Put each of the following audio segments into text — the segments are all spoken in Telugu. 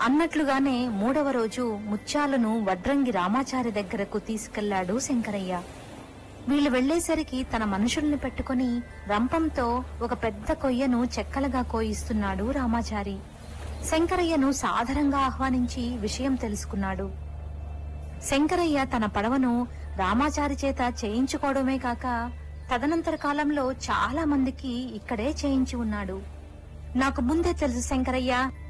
అన్నట్లుగానే మూడవ రోజు ముత్యాలను వడ్రంగి రామాచారి దగ్గరకు తీసుకెళ్లాడు శంకరయ్య వీళ్ళు వెళ్లేసరికి తన మనుషుల్ని పెట్టుకుని రంపంతో ఒక పెద్ద కొయ్యను చెక్కలుగా కోయిస్తున్నాడు రామాచారి శంకరయ్యను సాదరంగా ఆహ్వానించి విషయం తెలుసుకున్నాడు శంకరయ్య తన పడవను రామాచారి చేత చేయించుకోవడమే కాక తదనంతర కాలంలో చాలా మందికి ఇక్కడే చేయించి ఉన్నాడు నాకు ముందే తెలుసు శంకరయ్య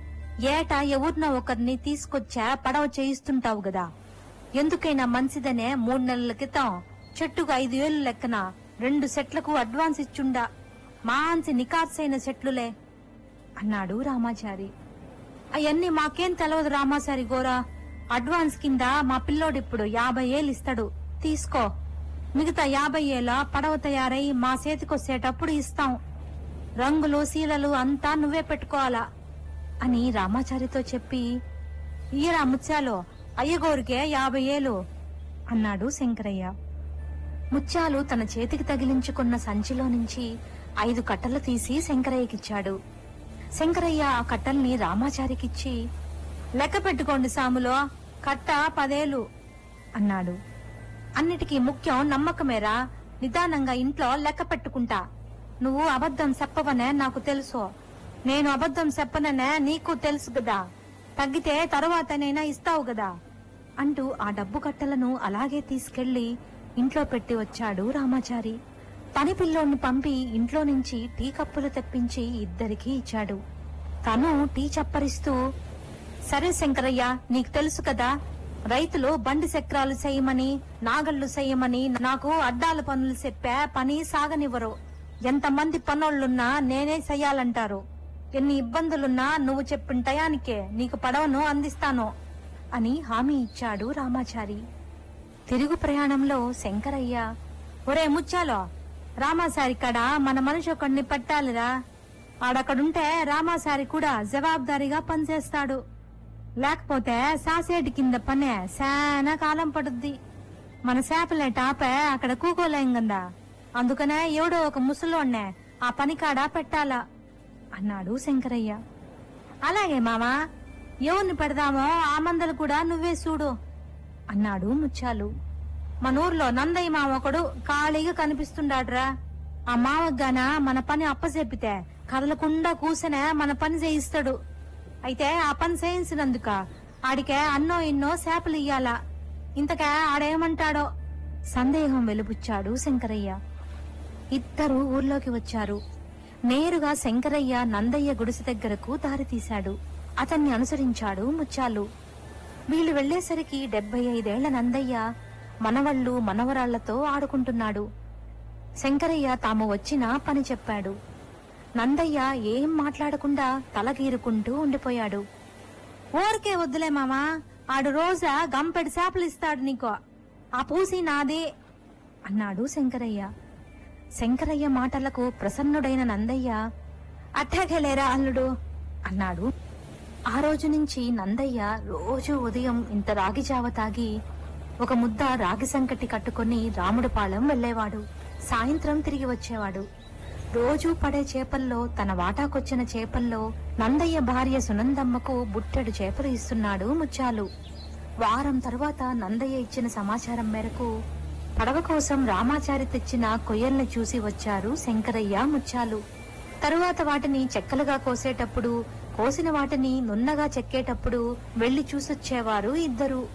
ఏటా ఎవరినో ఒకరిని తీసుకొచ్చా పడవ చేయిస్తుంటావు గదా ఎందుకైనా మంచిదనే మూడు నెలల క్రితం చెట్టుకు ఐదు వేలు లెక్కన రెండు సెట్లకు అడ్వాన్స్ ఇచ్చుండా మాంచి నికార్సైన సెట్లులే అన్నాడు రామాచారి అవన్నీ మాకేం తెలవదు రామాచారి గోరా అడ్వాన్స్ కింద మా పిల్లోడిప్పుడు యాభై ఏళ్ళు ఇస్తాడు తీసుకో మిగతా యాభై ఏళ్ళ పడవ తయారై మా చేతికొచ్చేటప్పుడు ఇస్తాం రంగులు శీలలు అంతా నువ్వే పెట్టుకోవాలా అని రామాచారితో చెప్పి ఈరా ముత్యాలు అయ్యగోరికే యాభై ఏలు అన్నాడు శంకరయ్య ముత్యాలు తన చేతికి తగిలించుకున్న సంచిలో నుంచి ఐదు కట్టలు తీసి శంకరయ్యకిచ్చాడు శంకరయ్య ఆ కట్టల్ని రామాచారికిచ్చి లెక్క పెట్టుకోండి సాములో కట్ట పదేలు అన్నాడు అన్నిటికీ ముఖ్యం నమ్మకమేరా నిదానంగా ఇంట్లో లెక్క పెట్టుకుంటా నువ్వు అబద్ధం చెప్పవనే నాకు తెలుసు నేను అబద్ధం చెప్పననే నీకు తెలుసు గదా తగ్గితే తరువాతనైనా ఇస్తావు గదా అంటూ ఆ డబ్బు కట్టలను అలాగే తీసుకెళ్లి ఇంట్లో పెట్టి వచ్చాడు రామాచారి పని పిల్లోని పంపి ఇంట్లో నుంచి టీ కప్పులు తెప్పించి ఇద్దరికీ ఇచ్చాడు తను టీ చప్పరిస్తూ సరే శంకరయ్య నీకు తెలుసు కదా రైతులు బండి చక్రాలు చేయమని నాగళ్లు చేయమని నాకు అడ్డాల పనులు చెప్పే పని సాగనివ్వరు ఎంతమంది పనోళ్లున్నా నేనే చెయ్యాలంటారు ఎన్ని ఇబ్బందులున్నా నువ్వు చెప్పిన టయానికే నీకు పడవను అందిస్తాను అని హామీ ఇచ్చాడు రామాచారి తిరుగు ప్రయాణంలో శంకరయ్య ఒరే ముచ్చాలో రామాసారి కాడ మన మనిషి ఒకడిని పట్టాలిరా ఆడక్కడుంటే రామాసారి కూడా జవాబుదారీగా పనిచేస్తాడు లేకపోతే సాసేటి కింద పనే శానా కాలం పడుద్ది మన చేపలే టాపే అక్కడ కూకోలేం గందా అందుకనే ఎవడో ఒక ముసలోడ్నే ఆ పనికాడ పెట్టాలా అన్నాడు శంకరయ్య అలాగే మామా ఎవరిని పెడదామో ఆ మందలు కూడా నువ్వే చూడు అన్నాడు ముత్యాలు మన ఊర్లో నందయ్య మామ ఒకడు ఖాళీగా కనిపిస్తుండాడ్రా ఆ మామగాన మన పని అప్పచెప్పితే కదలకుండా కూసనే మన పని చేయిస్తాడు అయితే ఆ పని చేయించినందుక ఆడికే అన్నో ఇన్నో చేపలు ఇయ్యాలా ఇంతకే ఆడేమంటాడో సందేహం వెలుబుచ్చాడు శంకరయ్య ఇద్దరు ఊర్లోకి వచ్చారు నేరుగా శంకరయ్య నందయ్య గుడిసె దగ్గరకు దారి తీశాడు అతన్ని అనుసరించాడు ముత్యాలు వీళ్ళు వెళ్లేసరికి డెబ్బై ఐదేళ్ల నందయ్య మనవళ్ళు మనవరాళ్లతో ఆడుకుంటున్నాడు శంకరయ్య తాము వచ్చిన పని చెప్పాడు నందయ్య ఏం మాట్లాడకుండా తలగీరుకుంటూ ఉండిపోయాడు ఊరికే వద్దులే మామా ఆడు రోజా గంపెడు చేపలు ఇస్తాడు నీకో ఆ పూసి నాదే అన్నాడు శంకరయ్య శంకరయ్య మాటలకు ప్రసన్నుడైన నందయ్య అట్టాగలేరా అల్లుడు అన్నాడు ఆ రోజు నుంచి నందయ్య రోజు ఉదయం ఇంత రాగి జావ తాగి ఒక ముద్ద రాగి సంకటి కట్టుకుని రాముడిపాళెం వెళ్లేవాడు సాయంత్రం తిరిగి వచ్చేవాడు రోజూ పడే చేపల్లో తన వాటాకొచ్చిన చేపల్లో నందయ్య భార్య సునందమ్మకు బుట్టెడు చేపలు ఇస్తున్నాడు ముత్యాలు వారం తరువాత నందయ్య ఇచ్చిన సమాచారం మేరకు పడవ కోసం రామాచారి తెచ్చిన కొయ్యల్ని చూసి వచ్చారు శంకరయ్య ముత్యాలు తరువాత వాటిని చెక్కలుగా కోసేటప్పుడు కోసిన వాటిని నున్నగా చెక్కేటప్పుడు వెళ్లి చూసొచ్చేవారు ఇద్దరు